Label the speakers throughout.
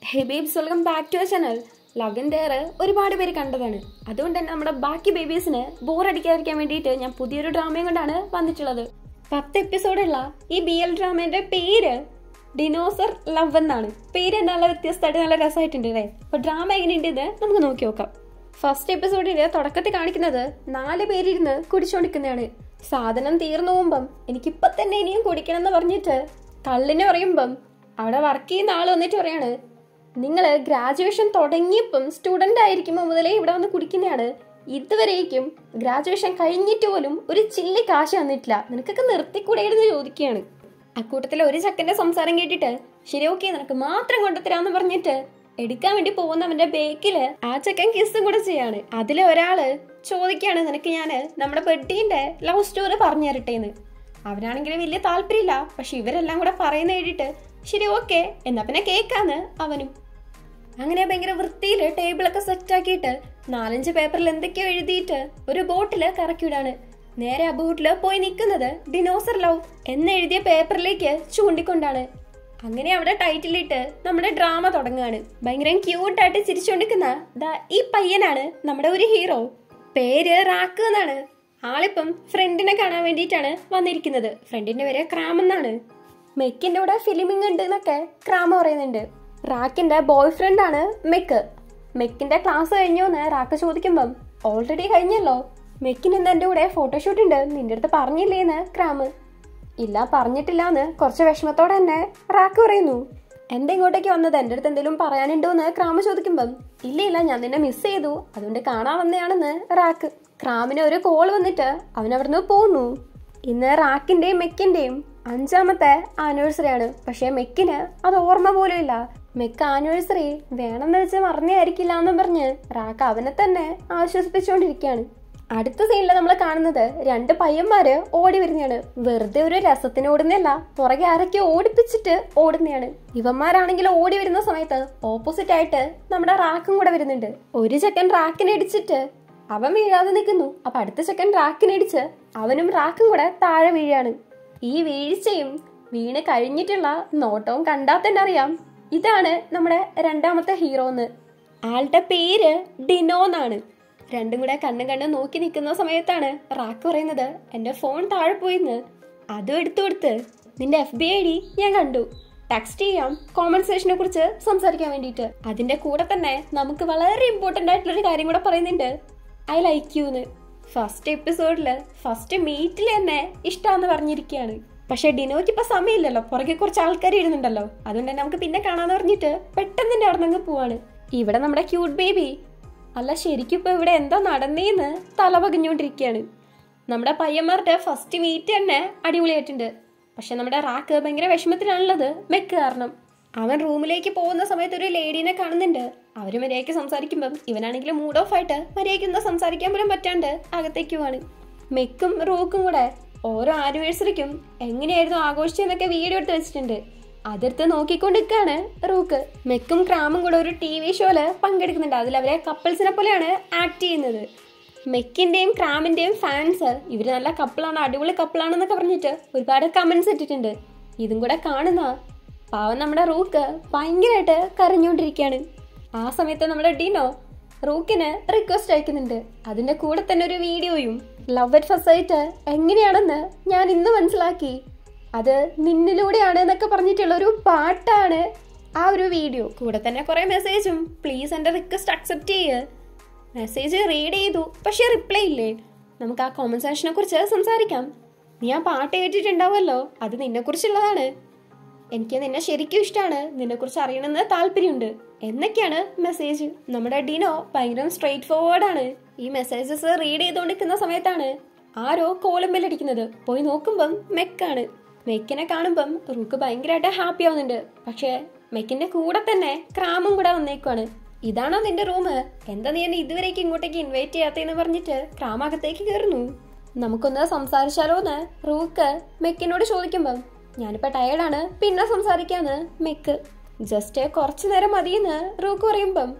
Speaker 1: hey babes welcome back to channel love and dare ഒരുപാട് പേര് കണ്ടതാണ് അതുകൊണ്ട് തന്നെ നമ്മുടെ ബാക്കി ബേബീസിന് ബോർ അടിക്കാതിരിക്കാൻ വേണ്ടിയിട്ട് ഞാൻ പുതിയൊരു ഡ്രാമയും കൊണ്ടാണ് വന്നിട്ടുള്ളത് പത്ത് എപ്പിസോഡുള്ള ഈ ബി എൽ ഡ്രാമേന്റെ പേര് ഡിനോസർ ലവ് എന്നാണ് പേര് നല്ല വ്യത്യസ്തമായിട്ട് നല്ല രസമായിട്ടുണ്ട് അല്ലേ അപ്പൊ ഡ്രാമ എങ്ങനെയുണ്ട് ഇത് നമുക്ക് നോക്കി നോക്കാം ഫസ്റ്റ് എപ്പിസോഡില് തുടക്കത്തിൽ കാണിക്കുന്നത് നാല് പേരിരുന്ന് കുടിച്ചോണ്ടിരിക്കുന്നതാണ് സാധനം തീർന്നു പോകുമ്പം എനിക്കിപ്പൊ തന്നെ ഇനിയും കുടിക്കണം എന്ന് പറഞ്ഞിട്ട് കള്ളിനെ പറയുമ്പം അവിടെ വർക്ക് ചെയ്യുന്ന ആൾ വന്നിട്ട് പറയാണ് നിങ്ങൾ ഗ്രാജുവേഷൻ തുടങ്ങിയപ്പം സ്റ്റുഡന്റ് ആയിരിക്കുമ്പോൾ മുതലേ ഇവിടെ വന്ന് കുടിക്കുന്നതാണ് ഇതുവരേക്കും ഗ്രാജുവേഷൻ കഴിഞ്ഞിട്ട് പോലും ഒരു ചില്ലി കാശ് തന്നിട്ടില്ല നിനക്കൊക്കെ നിർത്തിക്കൂടെയെന്ന് ചോദിക്കുകയാണ് അക്കൂട്ടത്തിലെ ഒരു ചക്കന്റെ സംസാരം കേട്ടിട്ട് ശരി ഓക്കെ നിനക്ക് മാത്രം കൊണ്ടുത്തരാന്ന് പറഞ്ഞിട്ട് എടുക്കാൻ വേണ്ടി പോകുന്നവന്റെ ബേക്കില് ആ ചക്കൻ കിസ്സും കൂടെ ചെയ്യാണ് അതിലെ ഒരാള് ചോദിക്കാണ് നിനക്ക് ഞാന് നമ്മുടെ പെട്ടീന്റെ ലവ് സ്റ്റോറി പറഞ്ഞു തരട്ടേന്ന് അവനാണെങ്കിൽ വലിയ താല്പര്യമില്ല പക്ഷെ ഇവരെല്ലാം കൂടെ പറയുന്ന കേട്ടിട്ട് ശരി ഓക്കെ എന്നാ പിന്നെ കേക്കാന്ന് അവനും അങ്ങനെ ഭയങ്കര വൃത്തിയിൽ ടേബിളൊക്കെ സെറ്റ് ആക്കിയിട്ട് നാലഞ്ച് പേപ്പറിൽ എന്തൊക്കെയോ എഴുതിയിട്ട് ഒരു ബോട്ടില് കറക്കിവിടാണ് നേരെ ആ ബോട്ടില് പോയി നിൽക്കുന്നത് ഡിനോസർ ലവ് എന്നെഴുതിയ പേപ്പറിലേക്ക് ചൂണ്ടിക്കൊണ്ടാണ് അങ്ങനെ അവിടെ ടൈറ്റിലിട്ട് നമ്മുടെ ഡ്രാമ തുടങ്ങുകയാണ് ഭയങ്കര ക്യൂട്ടായിട്ട് ചിരിച്ചുകൊണ്ടിരിക്കുന്ന ദാ ഈ പയ്യനാണ് നമ്മുടെ ഒരു ഹീറോ പേര് റാക്ക് എന്നാണ് ആളിപ്പം ഫ്രണ്ടിനെ കാണാൻ വേണ്ടിയിട്ടാണ് വന്നിരിക്കുന്നത് ഫ്രണ്ടിന്റെ പേര് ക്രാം എന്നാണ് മെക്കിന്റെ കൂടെ ഫിലിമിംഗ് ഉണ്ട് എന്നൊക്കെ ക്രാമ പറയുന്നുണ്ട് റാക്കിന്റെ ബോയ് ഫ്രണ്ട് ആണ് മെക്ക് മെക്കിന്റെ ക്ലാസ് കഴിഞ്ഞു എന്ന് റാക്ക് ചോദിക്കുമ്പം ഓൾറെഡി കഴിഞ്ഞല്ലോ മെക്കിന് ഇന്ന് എന്റെ കൂടെ ഫോട്ടോഷൂട്ട് ഉണ്ട് നിന്റെ അടുത്ത് പറഞ്ഞില്ലേന്ന് ക്രാമ് ഇല്ല പറഞ്ഞിട്ടില്ല എന്ന് കുറച്ച് വിഷമത്തോടെ തന്നെ റാക്ക് പറയുന്നു എന്താ ഇങ്ങോട്ടേക്ക് വന്നത് എൻ്റെ അടുത്ത് എന്തെങ്കിലും പറയാനുണ്ടോ എന്ന് ക്രാമ് ചോദിക്കുമ്പം ഇല്ല ഇല്ല ഞാൻ നിന്നെ മിസ് ചെയ്തു അതുകൊണ്ട് കാണാൻ വന്നതാണെന്ന് റാക്ക് ക്രാമിന് ഒരു കോൾ വന്നിട്ട് അവൻ അവിടുന്ന് പോന്നു ഇന്ന് റാക്കിന്റെയും മെക്കിന്റെയും അഞ്ചാമത്തെ ആനിവേഴ്സറി ആണ് പക്ഷെ മെക്കിന് അത് ഓർമ്മ പോലും ഇല്ല മെക്ക് ആനിവേഴ്സറി വേണമെന്ന് വെച്ച് മറന്നേയിരിക്കില്ല എന്നും പറഞ്ഞ് റാക്ക് അവനെ തന്നെ ആശ്വസിപ്പിച്ചുകൊണ്ടിരിക്കുകയാണ് അടുത്ത സീനിൽ നമ്മൾ കാണുന്നത് രണ്ട് പയ്യന്മാര് ഓടി വരുന്നതാണ് വെറുതെ ഒരു രസത്തിന് ഓടുന്നല്ല പുറകെ ആരൊക്കെ ഓടിപ്പിച്ചിട്ട് ഓടുന്നതാണ് ഇവന്മാരാണെങ്കിൽ ഓടി വരുന്ന സമയത്ത് ഓപ്പോസിറ്റ് ആയിട്ട് നമ്മുടെ റാക്കും കൂടെ വരുന്നുണ്ട് ഒരു ചെക്കൻ റാക്കിനെ ഇടിച്ചിട്ട് അവൻ വീഴാതെ നിൽക്കുന്നു അപ്പൊ അടുത്ത ചെക്കൻ റാക്കിനിടിച്ച് അവനും റാക്കും കൂടെ താഴെ വീഴാണ് ഈ വീഴ്ചയും വീണ് കഴിഞ്ഞിട്ടുള്ള നോട്ടവും കണ്ടാൽ തന്നെ അറിയാം ഇതാണ് നമ്മുടെ രണ്ടാമത്തെ ഹീറോ എന്ന് ആളുടെ പേര് ഡിനോ എന്നാണ് രണ്ടും കൂടെ കണ്ണും കണ്ണും നോക്കി നിൽക്കുന്ന സമയത്താണ് റാക്ക് പറയുന്നത് എൻ്റെ ഫോൺ താഴെ പോയിന്ന് അതും എടുത്തു കൊടുത്ത് നിന്റെ എഫ് ബി ഐ ഡി ഞാൻ കണ്ടു ടെക്സ്റ്റ് ചെയ്യാം കോമ്പൻസേഷനെ കുറിച്ച് സംസാരിക്കാൻ വേണ്ടിയിട്ട് അതിന്റെ കൂടെ തന്നെ നമുക്ക് വളരെ ഇമ്പോർട്ടൻ്റ് ആയിട്ടുള്ള ഒരു കാര്യം കൂടെ പറയുന്നുണ്ട് ഐ ലൈക്ക് യു എന്ന് ഫസ്റ്റ് എപ്പിസോഡില് ഫസ്റ്റ് മീറ്റിൽ തന്നെ ഇഷ്ടമാന്ന് പറഞ്ഞിരിക്കുകയാണ് പക്ഷെ ഡിനോയ്ക്ക് ഇപ്പൊ സമയമില്ലല്ലോ പുറകെ കുറച്ച് ആൾക്കാർ ഇരുന്നുണ്ടല്ലോ അതുകൊണ്ട് തന്നെ നമുക്ക് പിന്നെ കാണാന്ന് പറഞ്ഞിട്ട് പെട്ടെന്ന് തന്നെ അവിടെ നിന്ന് പോവാണ് ഇവിടെ നമ്മുടെ ക്യൂട്ട് ബേബി അല്ല ശരിക്കും ഇപ്പൊ ഇവിടെ എന്താ നടന്നേന്ന് തല പകഞ്ഞുകൊണ്ടിരിക്കുകയാണ് നമ്മുടെ പയ്യന്മാരുടെ ഫസ്റ്റ് മീറ്റ് തന്നെ അടിപൊളിയായിട്ടുണ്ട് പക്ഷെ നമ്മുടെ റാക്ക് ഭയങ്കര വിഷമത്തിലാണുള്ളത് മെക്ക് കാരണം അവൻ റൂമിലേക്ക് പോകുന്ന സമയത്ത് ഒരു ലേഡീനെ കാണുന്നുണ്ട് അവര് മര്യാദയ്ക്ക് സംസാരിക്കുമ്പം ഇവനാണെങ്കിൽ മൂഡ് ഓഫ് ആയിട്ട് മര്യാദയ്ക്ക് എന്താ സംസാരിക്കാൻ പോലും പറ്റാണ്ട് അകത്തേക്ക് പോവാണ് മെക്കും റൂക്കും കൂടെ ഓരോ ആനിവേഴ്സറിക്കും എങ്ങനെയായിരുന്നു ആഘോഷിച്ചതെന്നൊക്കെ വീഡിയോ എടുത്ത് വെച്ചിട്ടുണ്ട് അതെടുത്ത് നോക്കിക്കൊണ്ടിരിക്കുകയാണ് റൂക്ക് മെക്കും ക്രാമും കൂടെ ഒരു ടി വി ഷോയില് പങ്കെടുക്കുന്നുണ്ട് അതിൽ അവരെ കപ്പിൾസിനെ പോലെയാണ് ആക്ട് ചെയ്യുന്നത് മെക്കിന്റെയും ക്രാമിന്റെയും ഫാൻസ് ഇവര് നല്ല കപ്പിളാണ് അടിപൊളി കപ്പിളാണെന്നൊക്കെ പറഞ്ഞിട്ട് ഒരുപാട് കമന്റ്സ് ഇട്ടിട്ടുണ്ട് ഇതും കൂടെ കാണുന്ന പാവം നമ്മുടെ റൂക്ക് ഭയങ്കരമായിട്ട് കരഞ്ഞുകൊണ്ടിരിക്കുകയാണ് ആ സമയത്ത് നമ്മുടെ ഡിനോ റൂക്കിന് റിക്വസ്റ്റ് അയക്കുന്നുണ്ട് അതിന്റെ കൂടെ തന്നെ ഒരു വീഡിയോയും ലവ് അറ്റ് ഫസ്റ്റ് എങ്ങനെയാണെന്ന് ഞാൻ ഇന്ന് മനസ്സിലാക്കി അത് നിന്നിലൂടെയാണ് എന്നൊക്കെ പറഞ്ഞിട്ടുള്ള ഒരു പാട്ടാണ് ആ ഒരു വീഡിയോ കൂടെ തന്നെ കുറെ മെസ്സേജും പ്ലീസ് എൻ്റെ റിക്വസ്റ്റ് അക്സെപ്റ്റ് ചെയ്യ് മെസ്സേജ് റീഡ് ചെയ്തു പക്ഷെ റിപ്ലൈ ഇല്ലേ നമുക്ക് ആ കോമ്പൻസേഷനെ കുറിച്ച് സംസാരിക്കാം നീ ആ പാട്ട് കേട്ടിട്ടുണ്ടാവുമല്ലോ അത് നിന്നെ കുറിച്ചുള്ളതാണ് എനിക്ക് നിന്നെ ശരിക്കും ഇഷ്ടമാണ് നിന്നെക്കുറിച്ച് അറിയണമെന്ന് താല്പര്യമുണ്ട് എന്നൊക്കെയാണ് മെസ്സേജ് നമ്മുടെ ഡിനോ ഭയങ്കര സ്ട്രെയിറ്റ് ഫോർവേഡ് ആണ് ഈ മെസ്സേജസ് റീഡ് ചെയ്തുകൊണ്ടിരിക്കുന്ന സമയത്താണ് ആരോ കോളം ബെല്ലടിക്കുന്നത് പോയി നോക്കുമ്പം മെക്കാണ് മെക്കിനെ കാണുമ്പം റൂക്ക് ഭയങ്കരമായിട്ട് ഹാപ്പി ആവുന്നുണ്ട് പക്ഷേ മെക്കിന്റെ കൂടെ തന്നെ ക്രാമും കൂടെ വന്നേക്കുവാണ് ഇതാണോ നിന്റെ റൂം എന്താ നീ എന്നെ ഇതുവരേക്ക് ഇങ്ങോട്ടേക്ക് ഇൻവൈറ്റ് ചെയ്യാത്തേന്ന് പറഞ്ഞിട്ട് ക്രാം അകത്തേക്ക് കയറുന്നു നമുക്കൊന്ന് സംസാരിച്ചാലോ എന്ന് റൂക്ക് മെക്കിനോട് ചോദിക്കുമ്പം ഞാനിപ്പോ ടയേർഡാണ് പിന്നെ സംസാരിക്കാന്ന് മെക്ക് ജസ്റ്റ് കുറച്ചു നേരം മതിയെന്ന് റൂക്ക് പറയുമ്പം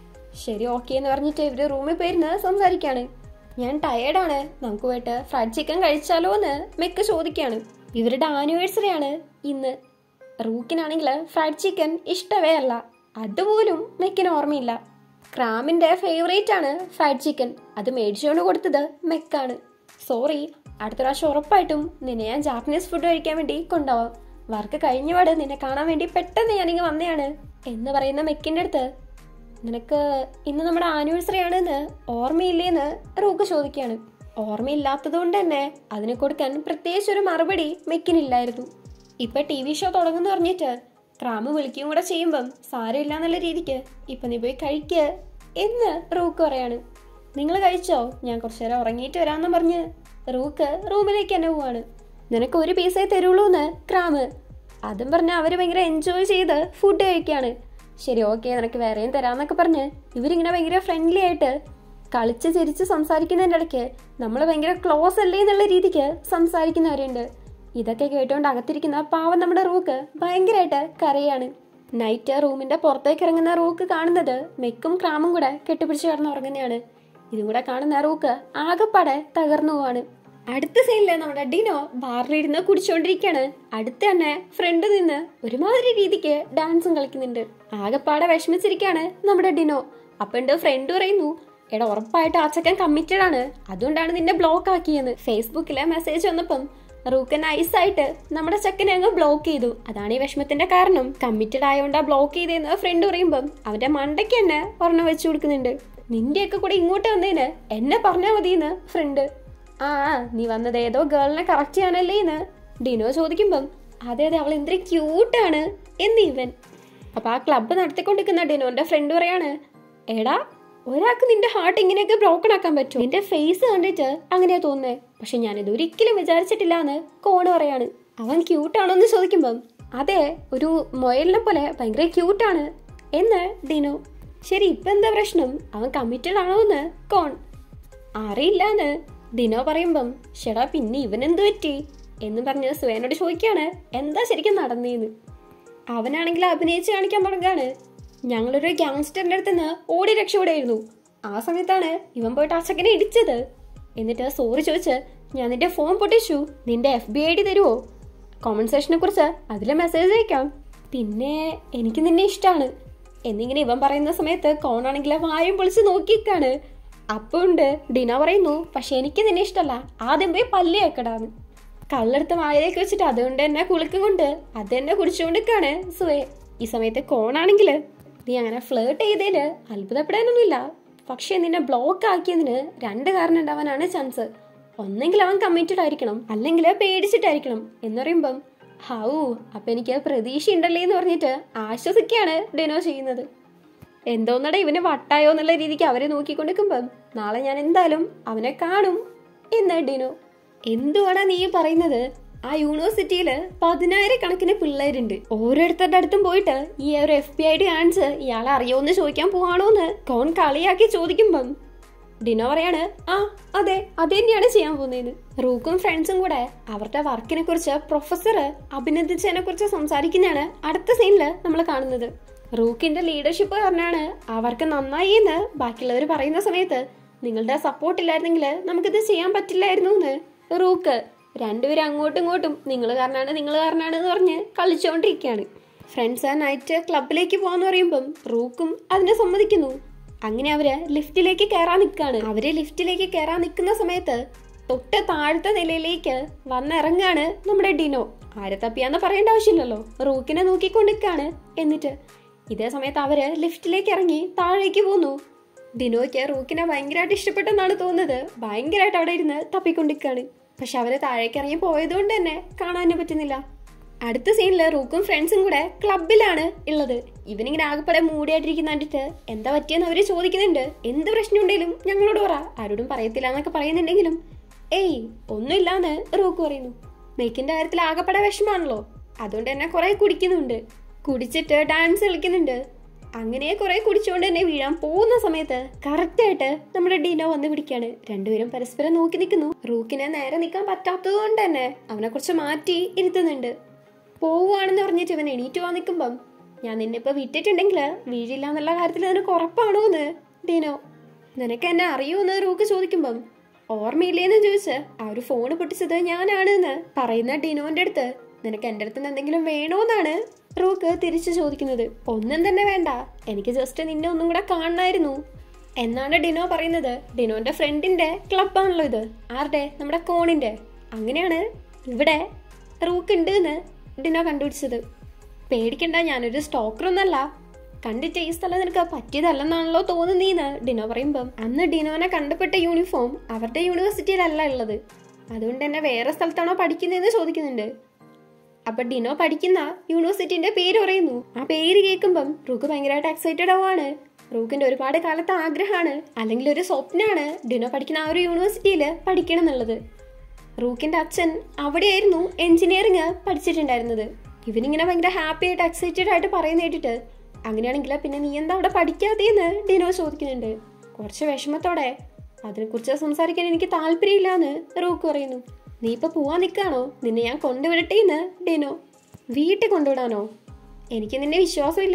Speaker 1: ശരി ഓക്കെ എന്ന് പറഞ്ഞിട്ട് ഇവര് റൂമിൽ പോയിരുന്ന് സംസാരിക്കാണ് ഞാൻ ടയേർഡാണ് നമുക്ക് പോയിട്ട് ഫ്രൈഡ് ചിക്കൻ കഴിച്ചാലോ എന്ന് മെക്ക് ചോദിക്കാണ് ഇവരുടെ ആനിവേഴ്സറി ആണ് ഇന്ന് റൂക്കിനാണെങ്കിൽ ഫ്രൈഡ് ചിക്കൻ ഇഷ്ടമേ അല്ല അതുപോലും മെക്കിന് ഓർമ്മയില്ല ക്രാമിന്റെ ഫേവറേറ്റ് ആണ് ഫ്രൈഡ് ചിക്കൻ അത് മേടിച്ചുകൊണ്ട് കൊടുത്തത് മെക്കാണ് സോറി അടുത്ത പ്രാവശ്യം ഉറപ്പായിട്ടും നിന്നെ ഞാൻ ജാപ്പനീസ് ഫുഡ് കഴിക്കാൻ വേണ്ടി കൊണ്ടുപോവാം വർക്ക് കഴിഞ്ഞപാട് നിന്നെ കാണാൻ വേണ്ടി പെട്ടെന്ന് ഞാനിങ്ങ് വന്നതാണ് എന്ന് പറയുന്ന മെക്കിന്റെ അടുത്ത് നിനക്ക് ഇന്ന് നമ്മുടെ ആനിവേഴ്സറി ആണെന്ന് ഓർമ്മയില്ലേന്ന് റൂക്ക് ചോദിക്കുകയാണ് ഓർമ്മയില്ലാത്തത് കൊണ്ട് തന്നെ അതിന് കൊടുക്കാൻ പ്രത്യേകിച്ച് ഒരു മറുപടി മെക്കിനില്ലായിരുന്നു ഇപ്പൊ ടി വി ഷോ തുടങ്ങുന്നു പറഞ്ഞിട്ട് ക്രാമ് വിളിക്കുകയും കൂടെ ചെയ്യുമ്പം സാരമില്ല എന്നുള്ള രീതിക്ക് ഇപ്പൊ നീ പോയി കഴിക്ക് എന്ന് റൂക്ക് പറയാണ് നിങ്ങൾ കഴിച്ചോ ഞാൻ കുറച്ചു നേരം ഉറങ്ങിയിട്ട് വരാമെന്ന് പറഞ്ഞ് റൂക്ക് റൂമിലേക്ക് തന്നെ പോവാണ് നിനക്ക് ഒരു പീസേ തരുള്ളൂ എന്ന് ക്രാമ് അതും പറഞ്ഞ് അവര് ഭയങ്കര എൻജോയ് ചെയ്ത് ഫുഡ് കഴിക്കാണ് ശരി ഓക്കെ നിനക്ക് വേറെയും തരാന്നൊക്കെ പറഞ്ഞ് ഇവരിങ്ങനെ ഭയങ്കര ഫ്രണ്ട്ലി ആയിട്ട് കളിച്ച് ചിരിച്ച് സംസാരിക്കുന്നതിൻ്റെ ഇടയ്ക്ക് നമ്മൾ ഭയങ്കര ക്ലോസ് അല്ലേ എന്നുള്ള രീതിക്ക് സംസാരിക്കുന്നവരുണ്ട് ഇതൊക്കെ കേട്ടുകൊണ്ട് അകത്തിരിക്കുന്ന പാവം നമ്മുടെ റൂക്ക് ഭയങ്കരമായിട്ട് കരയാണ് നൈറ്റ് റൂമിന്റെ പുറത്തേക്ക് ഇറങ്ങുന്ന റൂക്ക് കാണുന്നത് മെക്കും ക്രാമും കൂടെ കെട്ടിപ്പിടിച്ച് കിടന്ന് ഉറങ്ങുന്നതാണ് ഇതും കൂടെ കാണുന്ന റൂക്ക് ആകെപ്പാടെ തകർന്നു പോവാണ് അടുത്ത സീനില് നമ്മുടെ ഡിനോ ബാറിലിരുന്ന് കുടിച്ചോണ്ടിരിക്കാണ് അടുത്ത് തന്നെ ഫ്രണ്ട് നിന്ന് ഒരുമാതിരി രീതിക്ക് ഡാൻസും കളിക്കുന്നുണ്ട് ആകെപ്പാടെ വിഷമിച്ചിരിക്കാണ് നമ്മുടെ ഡിനോ അപ്പൊ ഉണ്ട് ഫ്രണ്ട് പറയുന്നു എടാ ഉറപ്പായിട്ട് ആ ചക്കൻ കമ്മിറ്റഡ് ആണ് അതുകൊണ്ടാണ് നിന്നെ ബ്ലോക്ക് ആക്കിയെന്ന് ഫേസ്ബുക്കിലെ മെസ്സേജ് വന്നപ്പം റൂക്ക് നൈസായിട്ട് നമ്മുടെ ചെക്കനെ അങ്ങ് ബ്ലോക്ക് ചെയ്തു അതാണ് ഈ വിഷമത്തിന്റെ കാരണം കമ്മിറ്റഡ് ആയതുകൊണ്ടാ ബ്ലോക്ക് ചെയ്തതെന്ന് ഫ്രണ്ട് പറയുമ്പം അവന്റെ മണ്ടയ്ക്ക് തന്നെ ഒരെണ്ണം വെച്ചു കൊടുക്കുന്നുണ്ട് നിന്റെയൊക്കെ കൂടെ ഇങ്ങോട്ട് വന്നതിന് എന്നെ പറഞ്ഞാൽ മതിയെന്ന് ഫ്രണ്ട് ആ ആ, നീ വന്നത് ഏതോ ഗേളിനെ കറക്റ്റ് ചെയ്യാനല്ലേ എന്ന് ഡിനോ ചോദിക്കുമ്പം അതെ അതെ അവൾ എന്തൊരു ക്യൂട്ടാണ് എന്ന് ഇവൻ അപ്പൊ ആ ക്ലബ്ബ് നടത്തിക്കൊണ്ടിരിക്കുന്ന ഡിനോന്റെ ഫ്രണ്ട് പറയാണ് എടാ ഒരാൾക്ക് നിന്റെ ഹാർട്ട് ഇങ്ങനെയൊക്കെ ബ്രോക്കൺ ആക്കാൻ പറ്റും നിന്റെ ഫേസ് കണ്ടിട്ട് അങ്ങനെയാ തോന്നുന്നേ പക്ഷെ ഞാനിത് ഒരിക്കലും വിചാരിച്ചിട്ടില്ല എന്ന് കോണ് പറയാണ് അവൻ ക്യൂട്ടാണോ എന്ന് ചോദിക്കുമ്പം അതെ ഒരു മൊയലിനെ പോലെ ഭയങ്കര ക്യൂട്ടാണ് എന്ന് ഡിനോ ശരി ഇപ്പൊ എന്താ പ്രശ്നം അവൻ കമ്മിറ്റഡ് ആണോ എന്ന് കോൺ അറിയില്ലാന്ന് ഡിനോ പറയുമ്പം ഷെടാ പിന്നെ ഇവൻ എന്ത് പറ്റി എന്ന് പറഞ്ഞ് സുവേനോട് ചോദിക്കാണ് എന്താ ശരിക്കും നടന്നേന്ന് അവനാണെങ്കിൽ അഭിനയിച്ച് കാണിക്കാൻ തുടങ്ങാണ് ഞങ്ങളൊരു ഗ്യാങ്സ്റ്ററിന്റെ അടുത്ത് നിന്ന് ഓടി രക്ഷപ്പെടായിരുന്നു ആ സമയത്താണ് ഇവൻ പോയിട്ട് ആ ചെക്കനെ ഇടിച്ചത് എന്നിട്ട് സോറി ചോദിച്ച് ഞാൻ നിന്റെ ഫോൺ പൊട്ടിച്ചു നിന്റെ എഫ് ബി ഐ ഡി തരുമോ കോമന്റ് സെക്ഷനെ കുറിച്ച് അതിലെ മെസ്സേജ് അയക്കാം പിന്നെ എനിക്ക് നിന്നെ ഇഷ്ടമാണ് എന്നിങ്ങനെ ഇവൻ പറയുന്ന സമയത്ത് കോണാണെങ്കിൽ വായും പൊളിച്ച് നോക്കിക്കാണ് അപ്പൊ ഉണ്ട് ഡിന പറയുന്നു പക്ഷെ എനിക്ക് നിന്നെ ഇഷ്ടമല്ല ആദ്യം പോയി പല്ല് കേക്കടാന്ന് കള്ളെടുത്ത് വായിലേക്ക് വെച്ചിട്ട് അതുകൊണ്ട് തന്നെ കുളിക്കും കൊണ്ട് അത് തന്നെ കുടിച്ചുകൊണ്ടിരിക്കാണ് സുവേ ഈ സമയത്ത് കോണാണെങ്കിൽ നീ അങ്ങനെ ഫ്ലേർട്ട് ചെയ്തതില് അത്ഭുതപ്പെടാനൊന്നുമില്ല പക്ഷെ നിന്നെ ബ്ലോക്ക് ആക്കിയതിന് രണ്ട് കാരണം ഉണ്ടാവാനാണ് ചാൻസ് ഒന്നെങ്കിൽ അവൻ കമ്മിറ്റഡ് ആയിരിക്കണം അല്ലെങ്കിൽ പേടിച്ചിട്ടായിരിക്കണം എന്ന് പറയുമ്പം ഹൗ അപ്പൊ എനിക്ക് പ്രതീക്ഷ ഉണ്ടല്ലേ എന്ന് പറഞ്ഞിട്ട് ആശ്വസിക്കുകയാണ് ഡെനോ ചെയ്യുന്നത് എന്തോന്നട ഇവന് വട്ടായോ എന്നുള്ള രീതിക്ക് അവരെ നോക്കിക്കൊണ്ടിരിക്കുമ്പം നാളെ ഞാൻ എന്തായാലും അവനെ കാണും എന്ന് ഡിനോ എന്തുവാണ് നീ പറയുന്നത് ആ യൂണിവേഴ്സിറ്റിയില് പതിനായിരക്കണക്കിന് പിള്ളേരുണ്ട് ഓരോരുത്തരുടെ അടുത്തും പോയിട്ട് ഈ ഒരു എഫ് ബി ഐ ഡി കാണിച്ച് ഇയാളെ അറിയോന്ന് ചോദിക്കാൻ പോവാണോന്ന് കോൺ കളിയാക്കി ചോദിക്കുമ്പം ഡിനോ പറയാണ് ആ അതെ അത് തന്നെയാണ് ചെയ്യാൻ പോകുന്നതെന്ന് റൂക്കും ഫ്രണ്ട്സും കൂടെ അവരുടെ വർക്കിനെ കുറിച്ച് പ്രൊഫസർ അഭിനന്ദിച്ചതിനെ കുറിച്ച് സംസാരിക്കുന്നതാണ് അടുത്ത സീനിൽ നമ്മൾ കാണുന്നത് റൂക്കിന്റെ ലീഡർഷിപ്പ് കാരണമാണ് ആ വർക്ക് നന്നായി എന്ന് ബാക്കിയുള്ളവർ പറയുന്ന സമയത്ത് നിങ്ങളുടെ സപ്പോർട്ട് ഇല്ലായിരുന്നെങ്കിൽ നമുക്കിത് ചെയ്യാൻ പറ്റില്ലായിരുന്നു എന്ന് റൂക്ക് രണ്ടുപേരും അങ്ങോട്ടും ഇങ്ങോട്ടും നിങ്ങൾ കാരണമാണ് നിങ്ങൾ കാരണമാണ് എന്ന് പറഞ്ഞ് കളിച്ചുകൊണ്ടിരിക്കുകയാണ് ഫ്രണ്ട്സ് ആ നൈറ്റ് ക്ലബിലേക്ക് പോകാന്ന് പറയുമ്പം റൂക്കും അതിനെ സമ്മതിക്കുന്നു അങ്ങനെ അവര് ലിഫ്റ്റിലേക്ക് കയറാൻ നിൽക്കാണ് അവര് ലിഫ്റ്റിലേക്ക് കയറാൻ നിൽക്കുന്ന സമയത്ത് തൊട്ട് താഴത്തെ നിലയിലേക്ക് വന്നിറങ്ങാണ് നമ്മുടെ ഡിനോ ആരെ തപ്പിയാന്ന് പറയേണ്ട ആവശ്യമില്ലല്ലോ റൂക്കിനെ നോക്കിക്കൊണ്ടിരിക്കാണ് എന്നിട്ട് ഇതേ സമയത്ത് അവര് ലിഫ്റ്റിലേക്ക് ഇറങ്ങി താഴേക്ക് പോന്നു ഡിനോയ്ക്ക് റൂക്കിനെ ഭയങ്കരമായിട്ട് ഇഷ്ടപ്പെട്ടെന്നാണ് തോന്നുന്നത് ഭയങ്കരമായിട്ട് അവിടെ ഇരുന്ന് തപ്പിക്കൊണ്ടിരിക്കാണ് പക്ഷെ അവര് താഴേക്ക് ഇറങ്ങി പോയതുകൊണ്ട് തന്നെ കാണാനും പറ്റുന്നില്ല അടുത്ത സീനില് റൂക്കും ഫ്രണ്ട്സും കൂടെ ക്ലബിലാണ് ഉള്ളത് ഇവനിങ്ങനെ ആകെപ്പാടെ മൂടിയായിട്ടിരിക്കുന്ന കണ്ടിട്ട് എന്താ പറ്റിയെന്ന് അവര് ചോദിക്കുന്നുണ്ട് എന്ത് പ്രശ്നം ഉണ്ടെങ്കിലും ഞങ്ങളോട് പറ ആരോടും പറയത്തില്ല എന്നൊക്കെ പറയുന്നുണ്ടെങ്കിലും ഏയ് ഒന്നുമില്ലാന്ന് റൂക്ക് പറയുന്നു മേക്കിന്റെ കാര്യത്തിൽ ആകെപ്പാടെ വിഷമാണല്ലോ അതുകൊണ്ട് തന്നെ കുറെ കുടിക്കുന്നുണ്ട് കുടിച്ചിട്ട് ഡാൻസ് കളിക്കുന്നുണ്ട് അങ്ങനെ കുറെ കുടിച്ചുകൊണ്ട് തന്നെ വീഴാൻ പോകുന്ന സമയത്ത് കറക്റ്റ് ആയിട്ട് നമ്മുടെ ഡിനോ വന്ന് പിടിക്കാണ് രണ്ടുപേരും പരസ്പരം നോക്കി നിൽക്കുന്നു റൂക്കിനെ നേരെ നിൽക്കാൻ പറ്റാത്തത് കൊണ്ട് തന്നെ അവനെ കുറിച്ച് മാറ്റി ഇരുത്തുന്നുണ്ട് പോവുകയാണെന്ന് പറഞ്ഞിട്ട് ഇവൻ എണീറ്റ് പോകാൻ നിൽക്കുമ്പം ഞാൻ നിന്നെ ഇപ്പൊ വിട്ടിട്ടുണ്ടെങ്കിൽ വീഴില്ല എന്നുള്ള കാര്യത്തിൽ നിനക്ക് ഉറപ്പാണോ എന്ന് ഡിനോ നിനക്ക് എന്നെ അറിയുമെന്ന് റൂക്ക് ചോദിക്കുമ്പം ഓർമ്മയില്ലേന്ന് ചോദിച്ച് ആ ഒരു ഫോൺ പൊട്ടിച്ചത് ഞാനാണ് എന്ന് പറയുന്ന ഡിനോന്റെ അടുത്ത് നിനക്ക് എൻ്റെ അടുത്ത് നിന്ന് എന്തെങ്കിലും വേണോന്നാണ് റൂക്ക് തിരിച്ചു ചോദിക്കുന്നത് ഒന്നും തന്നെ വേണ്ട എനിക്ക് ജസ്റ്റ് നിന്നെ ഒന്നും കൂടെ കാണണമായിരുന്നു എന്നാണ് ഡിനോ പറയുന്നത് ഡിനോന്റെ ഫ്രണ്ടിന്റെ ക്ലബാണല്ലോ ഇത് ആരുടെ നമ്മുടെ കോണിന്റെ അങ്ങനെയാണ് ഇവിടെ റൂക്ക് ഉണ്ട് എന്ന് ഡിനോ കണ്ടുപിടിച്ചത് പേടിക്കണ്ട ഞാനൊരു സ്റ്റോക്കറൊന്നല്ല കണ്ടിട്ട് ഈ സ്ഥലം നിനക്ക് പറ്റിയതല്ലെന്നാണല്ലോ തോന്നുന്നീന്ന് ഡിനോ പറയുമ്പം അന്ന് ഡിനോനെ കണ്ടപ്പെട്ട യൂണിഫോം അവരുടെ യൂണിവേഴ്സിറ്റിയിലല്ല ഉള്ളത് അതുകൊണ്ട് തന്നെ വേറെ സ്ഥലത്താണോ പഠിക്കുന്നതെന്ന് ചോദിക്കുന്നുണ്ട് അപ്പൊ ഡിനോ പഠിക്കുന്ന യൂണിവേഴ്സിറ്റിന്റെ പേര് പറയുന്നു ആ പേര് കേൾക്കുമ്പം റൂക്ക് ഭയങ്കരമായിട്ട് എക്സൈറ്റഡ് ആവാണ് റൂക്കിന്റെ ഒരുപാട് കാലത്തെ ആഗ്രഹമാണ് അല്ലെങ്കിൽ ഒരു സ്വപ്നമാണ് ഡിനോ പഠിക്കുന്ന ആ ഒരു യൂണിവേഴ്സിറ്റിയിൽ പഠിക്കണം എന്നുള്ളത് റൂക്കിന്റെ അച്ഛൻ അവിടെയായിരുന്നു എഞ്ചിനീയറിംഗ് പഠിച്ചിട്ടുണ്ടായിരുന്നത് ഇവനിങ്ങനെ ഭയങ്കര ഹാപ്പി ആയിട്ട് എക്സൈറ്റഡ് ആയിട്ട് പറയുന്ന കേട്ടിട്ട് അങ്ങനെയാണെങ്കിൽ പിന്നെ നീ എന്താ അവിടെ പഠിക്കാത്തേന്ന് ഡിനോ ചോദിക്കുന്നുണ്ട് കുറച്ച് വിഷമത്തോടെ അതിനെക്കുറിച്ച് സംസാരിക്കാൻ എനിക്ക് താല്പര്യമില്ലാന്ന് റൂക്ക് പറയുന്നു നീ ഇപ്പൊ പോവാൻ നിൽക്കാണോ നിന്നെ ഞാൻ കൊണ്ടുവിടട്ടേന്ന് ഡിനോ വീട്ടിൽ കൊണ്ടുവിടാനോ എനിക്ക് നിന്നെ വിശ്വാസമില്ല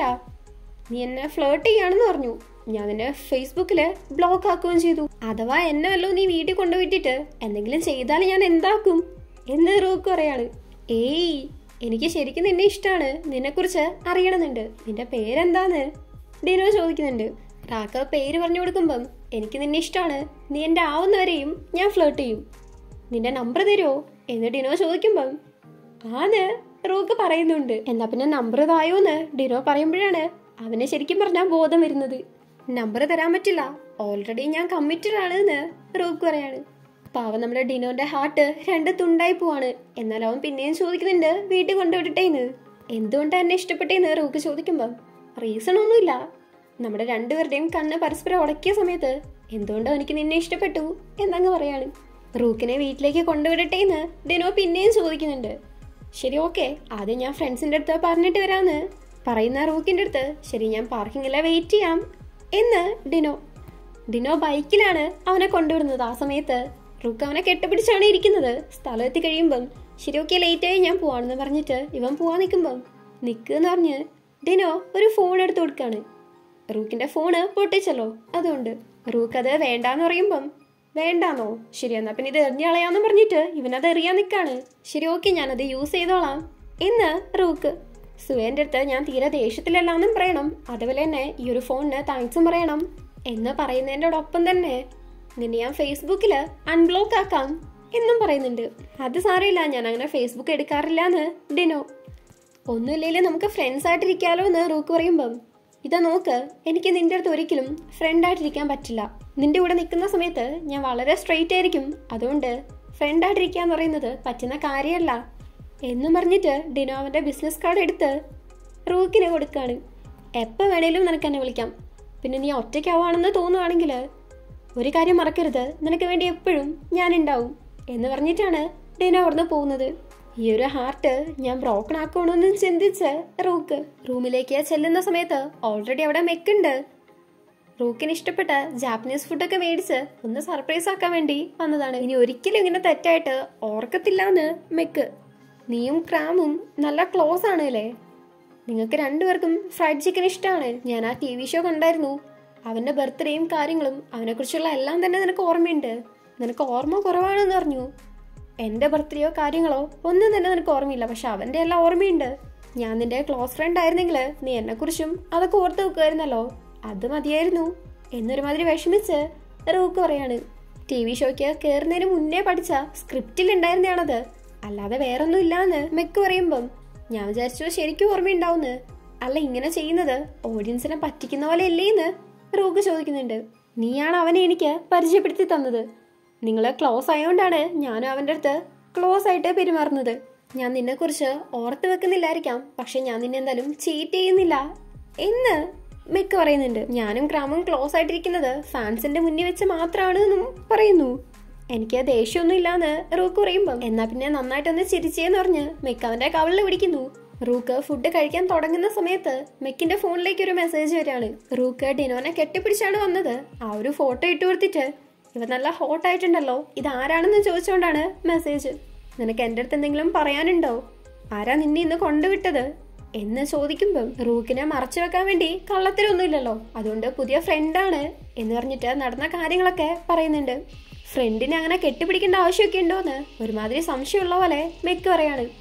Speaker 1: നീ എന്നെ ഫ്ലേർട്ട് ചെയ്യാണെന്ന് പറഞ്ഞു ഞാൻ നിന്നെ ഫേസ്ബുക്കില് ബ്ലോക്ക് ആക്കുകയും ചെയ്തു അഥവാ എന്നെ വല്ലോ നീ വീട്ടിൽ കൊണ്ടുവിട്ടിട്ട് എന്തെങ്കിലും ചെയ്താൽ ഞാൻ എന്താക്കും എന്ന് റൂക്ക് പറയാണ് ഏയ് എനിക്ക് ശരിക്കും നിന്നെ ഇഷ്ടമാണ് നിന്നെക്കുറിച്ച് അറിയണമെന്നുണ്ട് നിന്റെ പേരെന്താന്ന് ഡിനോ ചോദിക്കുന്നുണ്ട് റാക്ക പേര് പറഞ്ഞു കൊടുക്കുമ്പം എനിക്ക് നിന്നെ ഇഷ്ടമാണ് നീ എൻ്റെ ആവുന്നവരെയും ഞാൻ ഫ്ലേർട്ട് ചെയ്യും നിന്റെ നമ്പർ തരുമോ എന്ന് ഡിനോ ചോദിക്കുമ്പം ആന്ന് റൂക്ക് പറയുന്നുണ്ട് എന്നാ പിന്നെ നമ്പർ തായോന്ന് ഡിനോ പറയുമ്പോഴാണ് അവന് ശരിക്കും പറഞ്ഞാൽ ബോധം വരുന്നത് നമ്പർ തരാൻ പറ്റില്ല ഓൾറെഡി ഞാൻ കമ്മിറ്റഡ് ആണ് എന്ന് റൂക്ക് പറയാണ് പാവം നമ്മുടെ ഡിനോന്റെ ഹാർട്ട് രണ്ട് തുണ്ടായി പോവാണ് എന്നാൽ അവൻ പിന്നെയും ചോദിക്കുന്നുണ്ട് വീട്ടിൽ കൊണ്ടുവിട്ടിട്ടേന്ന് എന്തുകൊണ്ടാ എന്നെ ഇഷ്ടപ്പെട്ടേന്ന് റൂക്ക് ചോദിക്കുമ്പം റീസൺ ഒന്നുമില്ല നമ്മുടെ രണ്ടുപേരുടെയും കണ്ണ് പരസ്പരം ഉടക്കിയ സമയത്ത് എന്തുകൊണ്ടോ എനിക്ക് നിന്നെ ഇഷ്ടപ്പെട്ടു എന്നങ്ങ് പറയാണ് റൂക്കിനെ വീട്ടിലേക്ക് കൊണ്ടുവിടട്ടേന്ന് ഡിനോ പിന്നെയും ചോദിക്കുന്നുണ്ട് ശരി ഓക്കെ ആദ്യം ഞാൻ ഫ്രണ്ട്സിന്റെ അടുത്ത് പറഞ്ഞിട്ട് വരാന്ന് പറയുന്ന റൂക്കിന്റെ അടുത്ത് ശരി ഞാൻ പാർക്കിങ്ങിലെ വെയിറ്റ് ചെയ്യാം എന്ന് ഡിനോ ഡിനോ ബൈക്കിലാണ് അവനെ കൊണ്ടുവിടുന്നത് ആ സമയത്ത് റൂക്ക് അവനെ കെട്ടിപ്പിടിച്ചാണ് ഇരിക്കുന്നത് സ്ഥലം എത്തി കഴിയുമ്പം ശരി ഓക്കെ ലേറ്റ് ആയി ഞാൻ പോവാണെന്ന് പറഞ്ഞിട്ട് ഇവൻ പോവാൻ നിൽക്കുമ്പം നിൽക്കുന്ന് പറഞ്ഞ് ഡിനോ ഒരു ഫോൺ എടുത്ത് കൊടുക്കാണ് റൂക്കിന്റെ ഫോണ് പൊട്ടിച്ചല്ലോ അതുകൊണ്ട് റൂക്ക് അത് വേണ്ടാന്ന് പറയുമ്പം വേണ്ടാന്നോ ശരി എന്നാ പിന്നെ ഇത് എറിഞ്ഞു കളയാന്ന് പറഞ്ഞിട്ട് ഇവനത് എറിയാൻ നിൽക്കാണ് ശരി ഓക്കെ ഞാനത് യൂസ് ചെയ്തോളാം എന്ന് റൂക്ക് സുവേന്റെ അടുത്ത് ഞാൻ തീരെ ദേഷ്യത്തിലല്ലാന്നും പറയണം അതുപോലെ തന്നെ ഈ ഒരു ഫോണിന് താങ്ക്സും പറയണം എന്ന് പറയുന്നതിൻ്റെയോടൊപ്പം തന്നെ നിന്നെ ഞാൻ ഫേസ്ബുക്കിൽ അൺബ്ലോക്ക് ആക്കാം എന്നും പറയുന്നുണ്ട് അത് സാരമില്ല ഞാൻ അങ്ങനെ ഫേസ്ബുക്ക് എടുക്കാറില്ല എന്ന് ഡിനോ ഒന്നുമില്ലെങ്കിലും നമുക്ക് ഫ്രണ്ട്സ് ആയിട്ടിരിക്കാലോ എന്ന് റൂക്ക് പറയുമ്പം ഇതാ നോക്ക് എനിക്ക് നിന്റെ അടുത്ത് ഒരിക്കലും ഫ്രണ്ട് ആയിട്ടിരിക്കാൻ പറ്റില്ല നിന്റെ കൂടെ നിൽക്കുന്ന സമയത്ത് ഞാൻ വളരെ സ്ട്രെയിറ്റ് ആയിരിക്കും അതുകൊണ്ട് ഫ്രണ്ട് ആയിട്ടിരിക്കാന്ന് പറയുന്നത് പറ്റുന്ന കാര്യമല്ല എന്നും പറഞ്ഞിട്ട് ഡിനോ അവന്റെ ബിസിനസ് കാർഡ് എടുത്ത് റൂക്കിന് കൊടുക്കാണ് എപ്പോൾ വേണേലും നിനക്ക് എന്നെ വിളിക്കാം പിന്നെ നീ ഒറ്റയ്ക്കാവാണെന്ന് തോന്നുവാണെങ്കിൽ ഒരു കാര്യം മറക്കരുത് നിനക്ക് വേണ്ടി എപ്പോഴും ഞാൻ ഉണ്ടാവും എന്ന് പറഞ്ഞിട്ടാണ് ഡിനോ അവിടുന്ന് പോകുന്നത് ഈ ഒരു ഹാർട്ട് ഞാൻ ബ്രോക്കൺ ആക്കണമെന്ന് ചിന്തിച്ച് റൂക്ക് റൂമിലേക്ക് ചെല്ലുന്ന സമയത്ത് ഓൾറെഡി അവിടെ മെക്കുണ്ട് റൂക്കിന് ഇഷ്ടപ്പെട്ട ജാപ്പനീസ് ഫുഡൊക്കെ മേടിച്ച് ഒന്ന് സർപ്രൈസ് ആക്കാൻ വേണ്ടി വന്നതാണ് ഇനി ഒരിക്കലും ഇങ്ങനെ തെറ്റായിട്ട് ഓർക്കത്തില്ല എന്ന് മെക്ക് നീയും ക്രാമും നല്ല ക്ലോസ് ആണ് അല്ലേ നിങ്ങൾക്ക് രണ്ടുപേർക്കും ഫ്രൈഡ് ചിക്കൻ ഇഷ്ടമാണ് ഞാൻ ആ ടി വി ഷോ കണ്ടായിരുന്നു അവന്റെ ബർത്ത്ഡേയും കാര്യങ്ങളും അവനെക്കുറിച്ചുള്ള എല്ലാം തന്നെ നിനക്ക് ഓർമ്മയുണ്ട് നിനക്ക് ഓർമ്മ കുറവാണെന്ന് പറഞ്ഞു എന്റെ ബർത്ത്ഡേയോ കാര്യങ്ങളോ ഒന്നും തന്നെ നിനക്ക് ഓർമ്മയില്ല പക്ഷെ അവന്റെ എല്ലാം ഓർമ്മയുണ്ട് ഞാൻ നിന്റെ ക്ലോസ് ഫ്രണ്ട് ആയിരുന്നെങ്കിൽ നീ എന്നെക്കുറിച്ചും അതൊക്കെ ഓർത്ത് വെക്കുമായിരുന്നല്ലോ അത് മതിയായിരുന്നു എന്നൊരുമാതിരി വിഷമിച്ച് റൂക്ക് പറയാണ് ടി വി ഷോയ്ക്ക് കയറുന്നതിന് മുന്നേ പഠിച്ച സ്ക്രിപ്റ്റിൽ ഉണ്ടായിരുന്നതാണത് അല്ലാതെ വേറൊന്നും ഇല്ലാന്ന് മെക്ക് പറയുമ്പം ഞാൻ വിചാരിച്ചു ശരിക്കും ഓർമ്മയുണ്ടാവുന്ന് അല്ല ഇങ്ങനെ ചെയ്യുന്നത് ഓഡിയൻസിനെ പറ്റിക്കുന്ന പോലെ അല്ലേന്ന് റൂക്ക് ചോദിക്കുന്നുണ്ട് നീയാണ് അവനെ എനിക്ക് പരിചയപ്പെടുത്തി തന്നത് നിങ്ങൾ ക്ലോസ് ആയതുകൊണ്ടാണ് ഞാനും അവൻ്റെ അടുത്ത് ക്ലോസ് ആയിട്ട് പെരുമാറുന്നത് ഞാൻ നിന്നെക്കുറിച്ച് ഓർത്ത് വെക്കുന്നില്ലായിരിക്കാം പക്ഷെ ഞാൻ നിന്നെ എന്തായാലും ചീറ്റ് ചെയ്യുന്നില്ല എന്ന് മിക്ക പറയുന്നുണ്ട് ഞാനും ക്രാമും ക്ലോസ് ആയിട്ടിരിക്കുന്നത് ഫാൻസിന്റെ മുന്നിൽ വെച്ച് മാത്രമാണ് എന്നും പറയുന്നു എനിക്ക് ദേഷ്യമൊന്നും ഇല്ലാന്ന് റൂക്ക് പറയുമ്പം എന്നാ പിന്നെ നന്നായിട്ടൊന്ന് ചിരിച്ചേന്ന് പറഞ്ഞ് മിക്ക അവന്റെ കവളിൽ പിടിക്കുന്നു റൂക്ക് ഫുഡ് കഴിക്കാൻ തുടങ്ങുന്ന സമയത്ത് മെക്കിന്റെ ഫോണിലേക്ക് ഒരു മെസ്സേജ് വരികയാണ് റൂക്ക് ഡിനോനെ കെട്ടിപ്പിടിച്ചാണ് വന്നത് ആ ഒരു ഫോട്ടോ ഇട്ട് കൊടുത്തിട്ട് ഇവ നല്ല ഹോട്ട് ആയിട്ടുണ്ടല്ലോ ഇത് ആരാണെന്ന് ചോദിച്ചുകൊണ്ടാണ് മെസ്സേജ് നിനക്ക് എൻ്റെ അടുത്ത് എന്തെങ്കിലും പറയാനുണ്ടോ ആരാ നിന്നെ ഇന്ന് കൊണ്ടുവിട്ടത് എന്ന് ചോദിക്കുമ്പം റൂക്കിനെ മറച്ചു വെക്കാൻ വേണ്ടി കള്ളത്തരൊന്നുമില്ലല്ലോ അതുകൊണ്ട് പുതിയ ഫ്രണ്ടാണ് എന്ന് പറഞ്ഞിട്ട് നടന്ന കാര്യങ്ങളൊക്കെ പറയുന്നുണ്ട് ഫ്രണ്ടിനെ അങ്ങനെ കെട്ടിപ്പിടിക്കേണ്ട ആവശ്യമൊക്കെ ഉണ്ടോന്ന് ഒരുമാതിരി സംശയമുള്ള പോലെ മെക്ക് പറയാണ്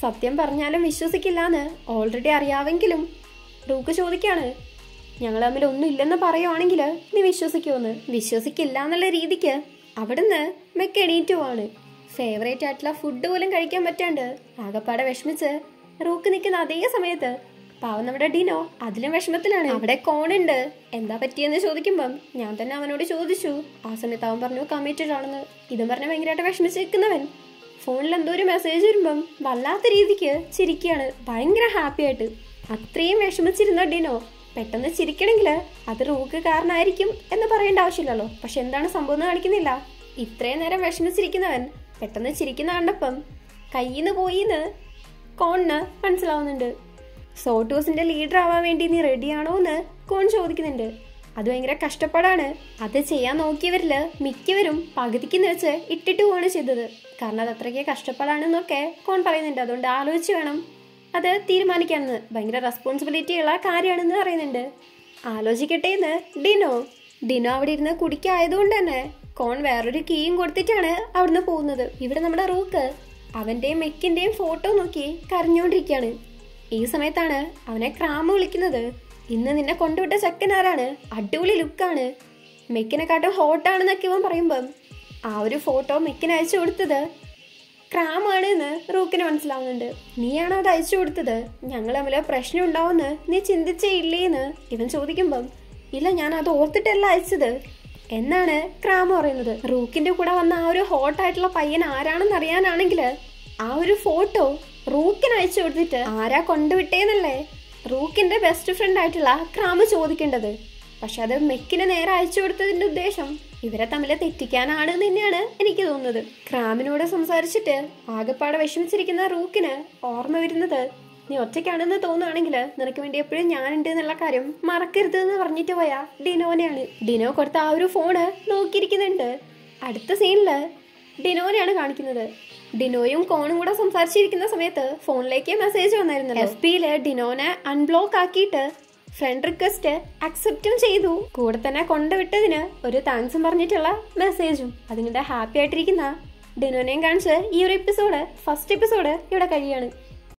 Speaker 1: സത്യം പറഞ്ഞാലും വിശ്വസിക്കില്ലാന്ന് ഓൾറെഡി അറിയാമെങ്കിലും റൂക്ക് ചോദിക്കാണ് ഞങ്ങൾ തമ്മിൽ ഒന്നും ഇല്ലെന്ന് പറയുവാണെങ്കിൽ നീ വിശ്വസിക്കുമെന്ന് വിശ്വസിക്കില്ല എന്നുള്ള രീതിക്ക് അവിടുന്ന് മെക്ക് എണീറ്റ് പോവാണ് ഫേവറേറ്റ് ആയിട്ടുള്ള ഫുഡ് പോലും കഴിക്കാൻ പറ്റാണ്ട് ആകപ്പാടെ വിഷമിച്ച് റൂക്ക് നിൽക്കുന്ന അതേ സമയത്ത് പാവം നമ്മുടെ ഡിനോ അതിലും വിഷമത്തിലാണ് അവിടെ കോണുണ്ട് എന്താ പറ്റിയെന്ന് ചോദിക്കുമ്പം ഞാൻ തന്നെ അവനോട് ചോദിച്ചു ആ സമയത്ത് അവൻ പറഞ്ഞു കമ്മിറ്റഡ് ആണെന്ന് ഇതും പറഞ്ഞ് ഭയങ്കരമായിട്ട് വിഷമിച്ച് നിൽക്കുന്നവൻ ഫോണിൽ എന്തോ ഒരു മെസ്സേജ് വരുമ്പം വല്ലാത്ത രീതിക്ക് ചിരിക്കുകയാണ് ഭയങ്കര ഹാപ്പി ആയിട്ട് അത്രയും വിഷമിച്ചിരുന്ന ഡിനോ പെട്ടെന്ന് ചിരിക്കണമെങ്കിൽ അത് റൂക്ക് കാരണമായിരിക്കും എന്ന് പറയേണ്ട ആവശ്യമില്ലല്ലോ പക്ഷെ എന്താണ് സംഭവം എന്ന് കാണിക്കുന്നില്ല ഇത്രയും നേരം വിഷമിച്ചിരിക്കുന്നവൻ പെട്ടെന്ന് ചിരിക്കുന്ന കണ്ടപ്പം കയ്യിന്ന് പോയിന്ന് കോണിന് മനസ്സിലാവുന്നുണ്ട് സോട്ടൂസിന്റെ ലീഡർ ആവാൻ വേണ്ടി നീ റെഡിയാണോ എന്ന് കോൺ ചോദിക്കുന്നുണ്ട് അത് ഭയങ്കര കഷ്ടപ്പാടാണ് അത് ചെയ്യാൻ നോക്കിയവരില് മിക്കവരും പകുതിക്ക് വെച്ച് ഇട്ടിട്ട് പോവാണ് ചെയ്തത് കാരണം അത് അത്രയ്ക്ക് കഷ്ടപ്പാടാണെന്നൊക്കെ കോൺ പറയുന്നുണ്ട് അതുകൊണ്ട് ആലോചിച്ച് വേണം അത് തീരുമാനിക്കാമെന്ന് ഭയങ്കര റെസ്പോൺസിബിലിറ്റി ഉള്ള കാര്യമാണെന്ന് പറയുന്നുണ്ട് ആലോചിക്കട്ടെ എന്ന് ഡിനോ ഡിനോ അവിടെ ഇരുന്ന് കുടിക്കായതുകൊണ്ട് തന്നെ കോൺ വേറൊരു കീയും കൊടുത്തിട്ടാണ് അവിടുന്ന് പോകുന്നത് ഇവിടെ നമ്മുടെ റൂക്ക് അവന്റെയും മെക്കിന്റെയും ഫോട്ടോ നോക്കി കരഞ്ഞുകൊണ്ടിരിക്കുകയാണ് ഈ സമയത്താണ് അവനെ ക്രാമ വിളിക്കുന്നത് ഇന്ന് നിന്നെ കൊണ്ടുവിട്ട ചെക്കൻ ആരാണ് അടിപൊളി ലുക്കാണ് മെക്കിനെക്കാട്ടും ഹോട്ടാണെന്നൊക്കെ ഇവൻ പറയുമ്പം ആ ഒരു ഫോട്ടോ മെക്കിന് അയച്ചു കൊടുത്തത് ക്രാമാണ് എന്ന് റൂക്കിന് മനസ്സിലാവുന്നുണ്ട് നീയാണോ അത് അയച്ചു കൊടുത്തത് ഞങ്ങൾ തമ്മിൽ പ്രശ്നം ഉണ്ടാവുമെന്ന് നീ ചിന്തിച്ചേ ഇല്ലേന്ന് ഇവൻ ചോദിക്കുമ്പം ഇല്ല ഞാൻ അത് ഓർത്തിട്ടല്ല അയച്ചത് എന്നാണ് ക്രാമ പറയുന്നത് റൂക്കിന്റെ കൂടെ വന്ന ആ ഒരു ഹോട്ട് ആയിട്ടുള്ള പയ്യൻ ആരാണെന്ന് അറിയാനാണെങ്കിൽ ആ ഒരു ഫോട്ടോ റൂക്കിന് അയച്ചു കൊടുത്തിട്ട് ആരാ കൊണ്ടുവിട്ടേന്നല്ലേ റൂക്കിന്റെ ബെസ്റ്റ് ഫ്രണ്ട് ആയിട്ടുള്ള ക്രാമ ചോദിക്കേണ്ടത് പക്ഷെ അത് മെക്കിന് നേരെ അയച്ചു കൊടുത്തതിന്റെ ഉദ്ദേശം ഇവരെ തമ്മിൽ തെറ്റിക്കാനാണ് എന്ന് തന്നെയാണ് എനിക്ക് തോന്നുന്നത് ക്രാമിനോട് സംസാരിച്ചിട്ട് ആകെപ്പാടെ വിഷമിച്ചിരിക്കുന്ന റൂക്കിന് ഓർമ്മ വരുന്നത് നീ ഒറ്റയ്ക്കാണെന്ന് തോന്നുവാണെങ്കിൽ നിനക്ക് വേണ്ടി എപ്പോഴും ഞാനുണ്ട് എന്നുള്ള കാര്യം മറക്കരുത് എന്ന് പറഞ്ഞിട്ട് പോയ ഡിനോനെയാണ് ഡിനോ കൊടുത്ത ആ ഒരു ഫോണ് നോക്കിയിരിക്കുന്നുണ്ട് അടുത്ത സീനില് ഡിനോനെയാണ് കാണിക്കുന്നത് ഡിനോയും കോണും കൂടെ സംസാരിച്ചിരിക്കുന്ന സമയത്ത് ഫോണിലേക്ക് മെസ്സേജ് വന്നായിരുന്നു എഫ് പിയില് ഡിനോനെ അൺബ്ലോക്ക് ആക്കിയിട്ട് ഫ്രണ്ട് റിക്വസ്റ്റ് അക്സെപ്റ്റും ചെയ്തു കൂടെ തന്നെ കൊണ്ടുവിട്ടതിന് ഒരു താങ്ക്സും പറഞ്ഞിട്ടുള്ള മെസ്സേജും അതിനിടെ ഹാപ്പി ആയിട്ടിരിക്കുന്ന ഡിനോനെയും കാണിച്ച് ഈ ഒരു എപ്പിസോഡ് ഫസ്റ്റ് എപ്പിസോഡ് ഇവിടെ കഴിയാണ്